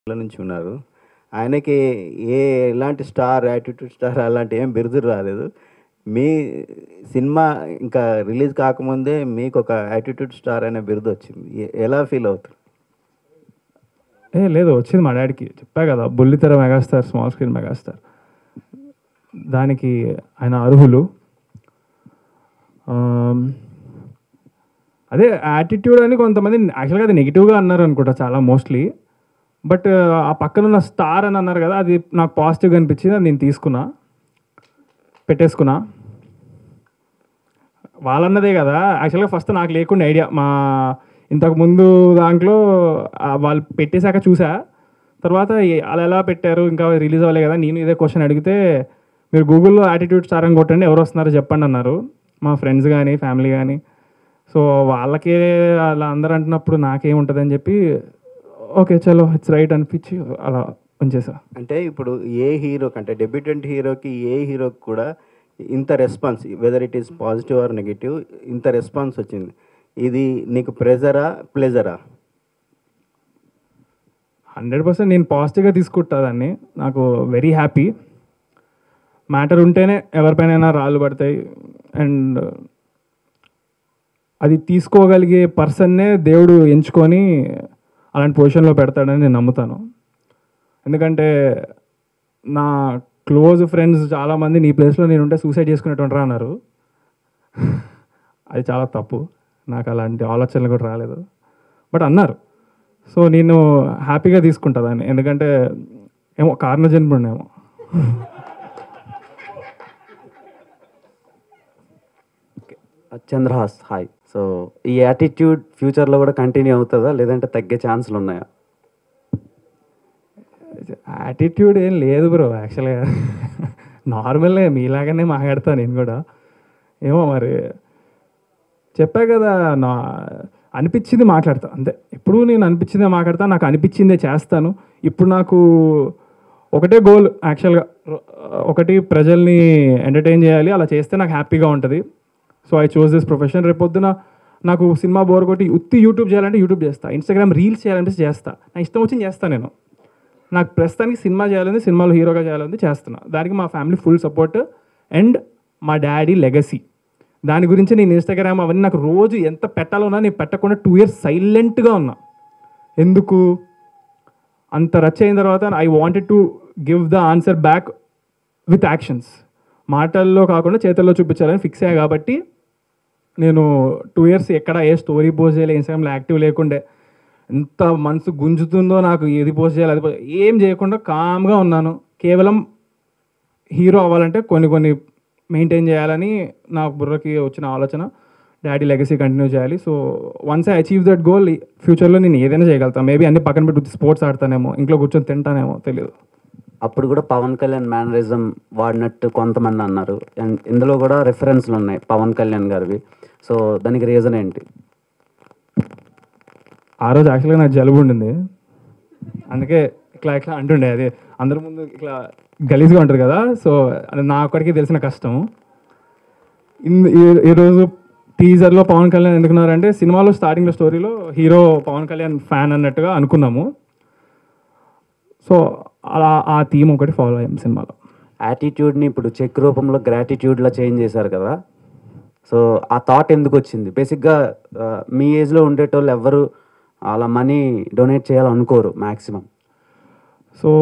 ఏళ్ళ నుంచి ఉన్నారు ఆయనకి ఏ ఎలాంటి స్టార్ యాటిట్యూడ్ స్టార్ అలాంటి ఏం బిరుదులు రాలేదు మీ సినిమా ఇంకా రిలీజ్ కాకముందే మీకు ఒక యాటిట్యూడ్ స్టార్ అనే బిరుదు వచ్చింది ఎ- ఎలా ఫీల్ అవుతారు ఏ లేదు వచ్చింది మా డాడీకి చెప్పా కదా బుల్లితెర మెగాస్టార్ స్మాల్ స్క్రీన్ మెగాస్టార్ దానికి ఆయన అర్హులు ఆమ్, అదే యాటిట్యూడ్ అని కొంతమంది యాక్చువల్గా అది నెగిటివ్గా అన్నారు అనుకుంటా చాలా మోస్ట్లీ బట్ ఆ పక్కన ఉన్న స్టార్ అని అన్నారు కదా అది నాకు పాజిటివ్గా అనిపించింది అది నేను తీసుకున్నా పెట్టేసుకున్నా వాళ్ళన్నదే కదా యాక్చువల్గా ఫస్ట్ నాకు లేకుండా ఐడియా మా ఇంతకు ముందు దాంట్లో ఆ వాళ్ళు పెట్టేశాక చూసా తర్వాత ఏ- అలా ఎలా పెట్టారు ఇంకా రిలీజ్ అవ్వలే కదా నేను ఇదే క్వశ్చన్ అడిగితే మీరు గూగుల్లో యాటిట్యూడ్ స్టార్ అని కొట్టండి ఎవరు వస్తున్నారో చెప్పండి అన్నారు మా ఫ్రెండ్స్ కానీ ఫ్యామిలీ కానీ సో వాళ్ళకే అలా అందరూ అంటున్నప్పుడు నాకేముంటుంది అని చెప్పి ఓకే చలో ఇట్స్ రైట్ అనిపించి అలా ఉంచేసా అంటే ఇప్పుడు ఏ హీరోకి అంటే డెబ్యూటెంట్ హీరోకి ఏ హీరోకి కూడా ఇంత response whether it is positive or negative ఇంత రెస్పాన్స్ వచ్చింది ఇది నీకు ప్రెజరా ప్లెజరా హండ్రెడ్ పర్సెంట్ నేను పాజిటివ్గా తీసుకుంటా దాన్ని నాకు వెరీ హ్యాపీ మ్యాటర్ ఉంటేనే ఎవరిపైనైనా రాళ్ళు పడతాయి అండ్ అది తీసుకోగలిగే పర్సన్నే దేవుడు ఎంచుకొని అలాంటి పొజిషన్లో పెడతాడని నేను నమ్ముతాను ఎందుకంటే నా క్లోజ్ ఫ్రెండ్స్ చాలామంది నీ ప్లేస్లో నేను ఉంటే సూసైడ్ చేసుకునేటువంటి అన్నారు అది చాలా తప్పు నాకు అలాంటి ఆలోచనలు కూడా రాలేదు బట్ అన్నారు సో నేను హ్యాపీగా తీసుకుంటా దాన్ని ఎందుకంటే ఏమో కారణ జన్ముడేమో చంద్రహాస్ హాయ్ సో ఈ యాటిట్యూడ్ ఫ్యూచర్లో కూడా కంటిన్యూ అవుతుందా లేదంటే తగ్గే ఛాన్సులు ఉన్నాయా యాటిట్యూడ్ ఏం లేదు బ్రో యాక్చువల్గా నార్మల్గా మీలాగానే మాట్లాడతా నేను కూడా ఏమో మరి చెప్పా కదా నా అనిపించింది మాట్లాడతా అంతే ఎప్పుడు నేను అనిపించిందే మాట్లాడతా నాకు అనిపించిందే చేస్తాను ఇప్పుడు నాకు ఒకటే గోల్ యాక్చువల్గా ఒకటి ప్రజల్ని ఎంటర్టైన్ చేయాలి అలా చేస్తే నాకు హ్యాపీగా ఉంటుంది so I choose this profession రేపొద్దున నాకు సినిమా బోర్ కొట్టి ఉత్తి యూట్యూబ్ చేయాలంటే యూట్యూబ్ చేస్తా ఇన్స్టాగ్రామ్ రీల్స్ చేయాలంటే చేస్తా నా ఇష్టం వచ్చింది చేస్తా నేను నాకు ప్రస్తుతానికి సినిమా చేయాలని సినిమాలో హీరోగా చేయాలని చేస్తున్నా దానికి మా ఫ్యామిలీ ఫుల్ సపోర్ట్ అండ్ మా డాడీ లెగసీ దాని గురించి నేను ఇన్స్టాగ్రామ్ అవన్నీ నాకు రోజు ఎంత పెట్టాలో ఉన్నా నేను పెట్టకుండా టూ ఇయర్స్ సైలెంట్గా ఉన్నా ఎందుకు అంత రచ్ అయిన తర్వాత I wanted to give the answer back with actions మాటల్లో కాకుండా చేతుల్లో చూపించాలని ఫిక్స్ అయ్యా కాబట్టి నేను టూ ఇయర్స్ ఎక్కడ ఏ స్టోరీ పోస్ట్ చేయాలి ఇన్స్టాగ్రామ్లో యాక్టివ్ లేకుండే ఎంత మనసు గుంజుతుందో నాకు ఏది పోస్ట్ చేయాలి అది post- ఏం చేయకుండా కామ్గా ఉన్నాను కేవలం హీరో అవ్వాలంటే కొన్ని కొన్ని మెయింటైన్ చేయాలని నా బుర్రకి వచ్చిన ఆలోచన డాడీ లెగసీ కంటిన్యూ చేయాలి so once I achieve that goal ఫ్యూచర్లో నేను ఏదైనా చేయగలుగుతాను మేబీ అన్ని పక్కన పెట్టి స్పోర్ట్స్ ఆడతానేమో ఇంట్లో కూర్చొని తింటానేమో తెలియదు అప్పుడు కూడా పవన్ కళ్యాణ్ మేనరిజం వాడినట్టు కొంతమంది అన్నారు అండ్ ఇందులో కూడా రెఫరెన్స్లు ఉన్నాయి పవన్ కళ్యాణ్ గారివి సో దానికి రీజన్ ఏంటి ఆ రోజు యాక్చువల్గా నాకు జలుబు ఉండింది అందుకే ఇట్లా ఇట్లా అంటుండే అది అందరి ముందు ఇట్లా గలీజ్గా ఉంటుంది కదా సో అది నా ఒక్కడికి తెలిసిన కష్టం ఇన్- ఈ- ఈరోజు టీజర్లో పవన్ కళ్యాణ్ ఎందుకున్నారంటే సినిమాలో స్టార్టింగ్లో స్టోరీలో హీరో పవన్ కళ్యాణ్ ఫ్యాన్ అన్నట్టుగా అనుకున్నాము సో అలా ఆ థీమ్ ఒకటి ఫాలో అయ్యాం సినిమాలో యాటిట్యూడ్ని ఇప్పుడు చెక్ రూపంలో గ్రాటిట్యూడ్లో చేంజ్ చేశారు కదా సో ఆ థాట్ ఎందుకు వచ్చింది బేసిక్గా ఆ, మీ ఏజ్లో ఉండేటోళ్ళు ఎవ్వరు అలా మనీ డొనేట్ చేయాలనుకోరు మ్యాక్సిమం సో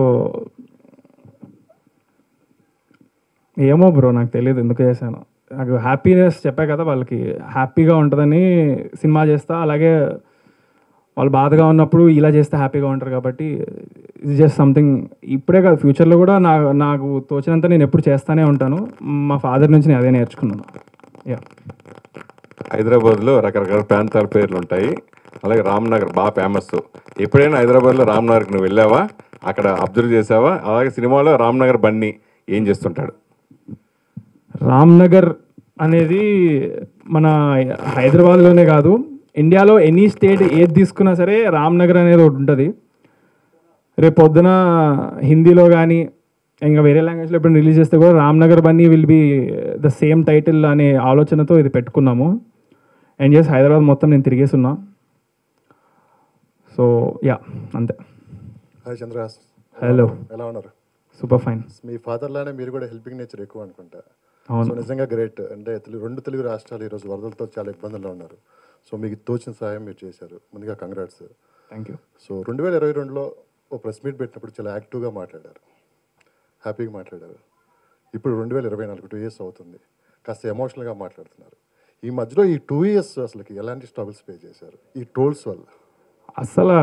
ఏమో బ్రో నాకు తెలియదు ఎందుకు చేశాను నాకు హ్యాపీనెస్ చెప్పా కదా వాళ్ళకి హ్యాపీగా ఉంటుందని సినిమా చేస్తా అలాగే వాళ్ళు బాధగా ఉన్నప్పుడు ఇలా చేస్తే హ్యాపీగా ఉంటారు కాబట్టి ఇది జస్ట్ సంథింగ్ ఇప్పుడే కాదు ఫ్యూచర్లో కూడా నా నాకు తోచినంత నేను ఎప్పుడు చేస్తానే ఉంటాను మా ఫాదర్ నుంచి నేను అదే నేర్చుకున్నాను యా హైదరాబాద్లో రకరకాల ప్రాంతాల పేర్లు ఉంటాయి అలాగే రామ్నగర్ బాగా ఫేమస్ ఎప్పుడైనా హైదరాబాద్లో రామ్నగర్కి నువ్వు వెళ్ళావా అక్కడ అబ్జర్వ్ చేసావా అలాగే సినిమాలో రామ్నగర్ బన్నీ ఏం చేస్తుంటాడు రామ్నగర్ అనేది మన హైదరాబాద్లోనే కాదు ఇండియాలో ఎనీ స్టేట్ ఏది తీసుకున్నా సరే రామ్నగర్ అనేది ఒకటి ఉంటుంది రేపు పొద్దున హిందీలో కానీ ఇంకా వేరే లాంగ్వేజ్లో ఎప్పుడు రిలీజ్ చేస్తే కూడా Ramnagar Bunny will be the same title అనే ఆలోచనతో ఇది పెట్టుకున్నాము అండ్ చేసి హైదరాబాద్ మొత్తం నేను తిరిగేసి ఉన్నా సో యా అంతే హాయ్ చంద్రహాస్ హలో ఎలా ఉన్నారు సూపర్ ఫైన్ మీ ఫాదర్ లానే మీరు కూడా హెల్పింగ్ నేచర్ ఎక్కువ అనుకుంటా అవును. సో నిజంగా గ్రేట్ అంటే తెలుగు రెండు తెలుగు రాష్ట్రాలు ఈరోజు వరదలతో చాలా ఇబ్బందుల్లో ఉన్నారు సో మీకు తోచిన సహాయం మీరు చేశారు ముందుగా కంగ్రాట్స్ థ్యాంక్ యూ సో రెండు వేల ఇరవై రెండులో ఓ ప్రెస్ మీట్ పెట్టినప్పుడు చాలా యాక్టివ్గా మాట్లాడారు హ్యాపీగా మాట్లాడారు ఇప్పుడు రెండు వేల ఇరవై నాలుగు టూ ఇయర్స్ అవుతుంది కాస్త ఎమోషనల్గా మాట్లాడుతున్నారు ఈ మధ్యలో ఈ టూ ఇయర్స్ అసలుకి ఎలాంటి స్ట్రగుల్స్ పే చేశారు ఈ ట్రోల్స్ వల్ల అస్సలు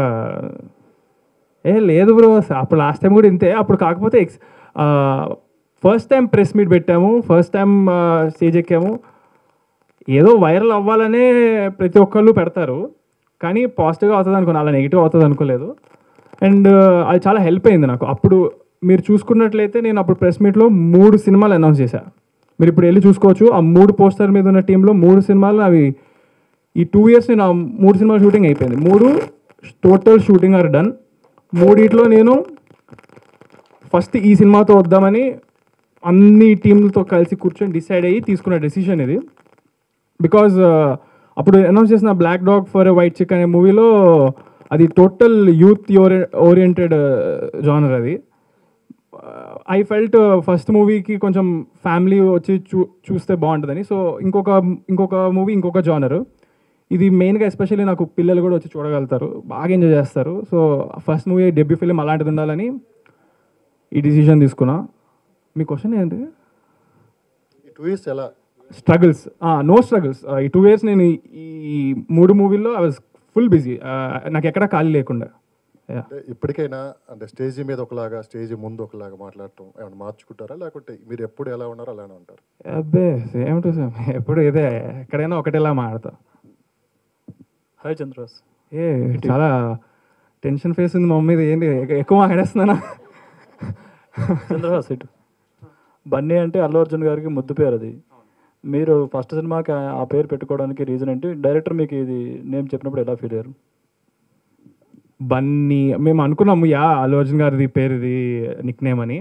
ఏ లేదు బ్రో అప్పుడు లాస్ట్ టైం కూడా ఇంతే అప్పుడు కాకపోతే ex first time press meet పెట్టాము ఫస్ట్ టైం స్టేజ్ ఎక్కాము ఏదో వైరల్ అవ్వాలనే ప్రతి ఒక్కళ్ళు పెడతారు కానీ పాజిటివ్గా అవుతుంది అనుకున్నా అలా నెగిటివ్ అవుతుంది అనుకోలేదు అండ్ అది చాలా హెల్ప్ అయింది నాకు అప్పుడు మీరు చూసుకున్నట్లయితే నేను అప్పుడు ప్రెస్ మీట్లో మూడు సినిమాలు అనౌన్స్ చేశాను మీరు ఇప్పుడు వెళ్ళి చూసుకోవచ్చు ఆ మూడు పోస్టర్ మీద ఉన్న టీంలో మూడు సినిమాలు అవి ఈ టూ ఇయర్స్ నేను ఆ మూడు సినిమాల షూటింగ్ అయిపోయింది మూడు టోటల్ షూటింగ్ ఆర్ డన్ మూడిట్లో నేను ఫస్ట్ ఈ సినిమాతో వద్దామని అన్ని టీంలతో కలిసి కూర్చొని డిసైడ్ అయ్యి తీసుకున్న డెసిషన్ ఇది బికాజ్ అప్పుడు అనౌన్స్ చేసిన black dog for white chick అనే మూవీలో అది టోటల్ యూత్ ఓరియంటెడ్ జానర్ అది ఐ ఫెల్ట్ ఫస్ట్ మూవీకి కొంచెం ఫ్యామిలీ వచ్చి చూ చూస్తే బాగుంటుందని సో ఇంకొక ఇంకొక మూవీ ఇంకొక జానర్ ఇది మెయిన్గా ఎస్పెషల్లీ నాకు పిల్లలు కూడా వచ్చి చూడగలుగుతారు బాగా ఎంజాయ్ చేస్తారు so first movie debut film అలాంటిది ఉండాలని ఈ డిసిషన్ తీసుకున్నా మీ క్వశ్చన్ ఏంటి ఈ టూ ఇయర్స్ ఎలా స్ట్రగుల్స్ నో స్ట్రగుల్స్ ఈ టూ ఇయర్స్ నేను ఈ- ఈ మూడు మూవీల్లో ఐ వాజ్ ఫుల్ బిజీ నాకు ఎక్కడా ఖాళీ లేకుండా Yeah. అంటే ఇప్పటికైనా అంటే స్టేజ్ మీద ఒకలాగా స్టేజ్ ముందు ఒకలాగా మాట్లాడటం ఏమైనా మార్చుకుంటారా లేకుంటే మీరు ఎప్పుడు ఎలా ఉన్నారో అలానే ఉంటారు అబ్బే సేమ్ టు సేమ్ ఎప్పుడు ఇదే ఎక్కడైనా ఒకటేలా మాడతా హాయ్ చంద్రరాజ్ ఏ చాలా టెన్షన్ ఫేస్ ఉంది మా మమ్మీ ఏంటి ఎక్క- ఎక్కువ మాట్లాడేస్తున్నానా చంద్రరాజ్ ఇటు బన్నీ అంటే అల్లు అర్జున్ గారికి ముద్దు పేరు అది మీరు ఫస్ట్ సినిమాకి ఆ- ఆ పేరు పెట్టుకోవడానికి రీజన్ ఏంటి డైరెక్టర్ మీకు ఇది నేమ్ చెప్పినప్పుడు ఎలా ఫీల్ అయ్యారు బన్నీ మేము అనుకున్నాము యా అల్లు అర్జున్ గారిది పేరు ఇది నిక్ నేమ్ అని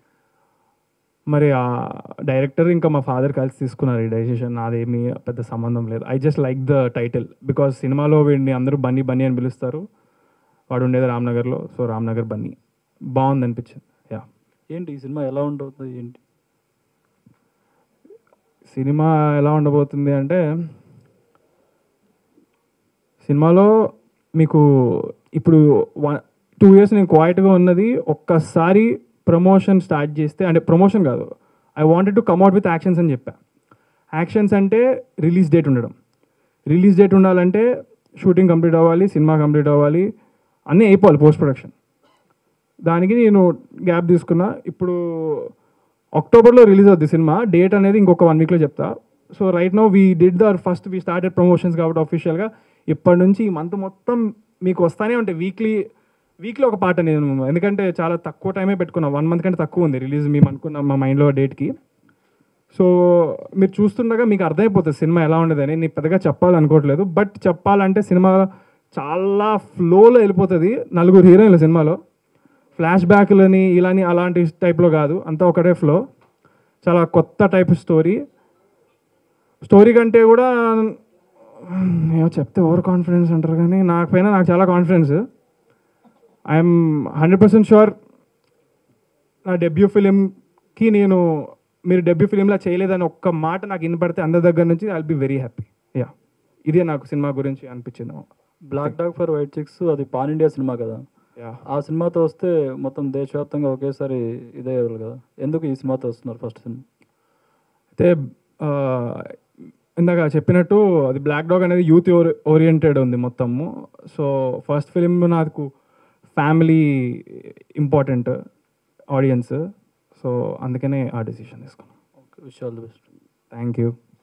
మరి ఆ డైరెక్టర్ ఇంకా మా ఫాదర్ కలిసి తీసుకున్నారు ఈ డెసిషన్ నాదేమీ పెద్ద సంబంధం లేదు I just like the title because సినిమాలో వీడిని అందరూ బన్నీ బన్నీ అని పిలుస్తారు వాడు ఉండేది రామ్నగర్లో సో రామ్నగర్ బన్నీ బాగుంది అనిపించింది యా ఏంటి ఈ సినిమా ఎలా ఉండవుతుంది ఏంటి సినిమా ఎలా ఉండబోతుంది అంటే సినిమాలో మీకు ఇప్పుడు వన్ టూ ఇయర్స్ నేను క్వైట్గా ఉన్నది ఒక్కసారి ప్రమోషన్ స్టార్ట్ చేస్తే అంటే ప్రమోషన్ కాదు I wanted to come at with actions అని చెప్పా యాక్షన్స్ అంటే రిలీజ్ డేట్ ఉండడం రిలీజ్ డేట్ ఉండాలంటే షూటింగ్ కంప్లీట్ అవ్వాలి సినిమా కంప్లీట్ అవ్వాలి అన్నీ అయిపోవాలి పోస్ట్ ప్రొడక్షన్ దానికి నేను గ్యాప్ తీసుకున్నా ఇప్పుడు అక్టోబర్లో రిలీజ్ అవుద్ది సినిమా డేట్ అనేది ఇంకొక వన్ వీక్లో చెప్తా so right no we did the first we started promotions కాబట్టి అఫీషియల్గా ఇప్పటి నుంచి ఈ మంత్ మొత్తం మీకు వస్తానే ఉంటాయి వీక్లీ వీక్లీ ఒక పాట నేను ఎందుకంటే చాలా తక్కువ టైమే పెట్టుకున్నా వన్ మంత్ కంటే తక్కువ ఉంది రిలీజ్ మేము అనుకున్నాం మా మైండ్లో డేట్కి సో మీరు చూస్తుండగా మీకు అర్థమైపోతుంది సినిమా ఎలా ఉండదని నేను పెద్దగా చెప్పాలనుకోవట్లేదు బట్ చెప్పాలంటే సినిమా చాలా ఫ్లోలో వెళ్ళిపోతుంది నలుగురు హీరోయిన్లు సినిమాలో ఫ్లాష్ బ్యాక్లని ఇలాని అలాంటి టైప్లో కాదు అంతా ఒకటే ఫ్లో చాలా కొత్త టైప్ స్టోరీ స్టోరీ కంటే కూడా ఏమో చెప్తే ఓవర్ కాన్ఫిడెన్స్ అంటారు కానీ నాకు పైన నాకు చాలా confidence I'm hundred percent sure నా డెబ్యూ ఫిలింకి నేను మీరు డెబ్యూ ఫిలింలా చేయలేదని ఒక్క మాట నాకు వినపడితే అందరి దగ్గర నుంచి I'll be very happy ya ఇదే నాకు సినిమా గురించి అనిపించింది black dog for white chicks అది పాన్ ఇండియా సినిమా కదా యా ఆ సినిమాతో వస్తే మొత్తం దేశవ్యాప్తంగా ఒకేసారి ఇదే అయ్యేవాళ్ళు కదా ఎందుకు ఈ సినిమాతో వస్తున్నారు ఫస్ట్ సినిమా అయితే ఆ, ఇందాక చెప్పినట్టు అది బ్లాక్ డాగ్ అనేది యూత్ ఓరియంటెడ్ ఉంది మొత్తము సో ఫస్ట్ ఫిలిం నాకు ఫ్యామిలీ ఇంపార్టెంట్ ఆడియన్స్ సో అందుకనే ఆ డెసిషన్ తీసుకున్నాను wish all the best thank you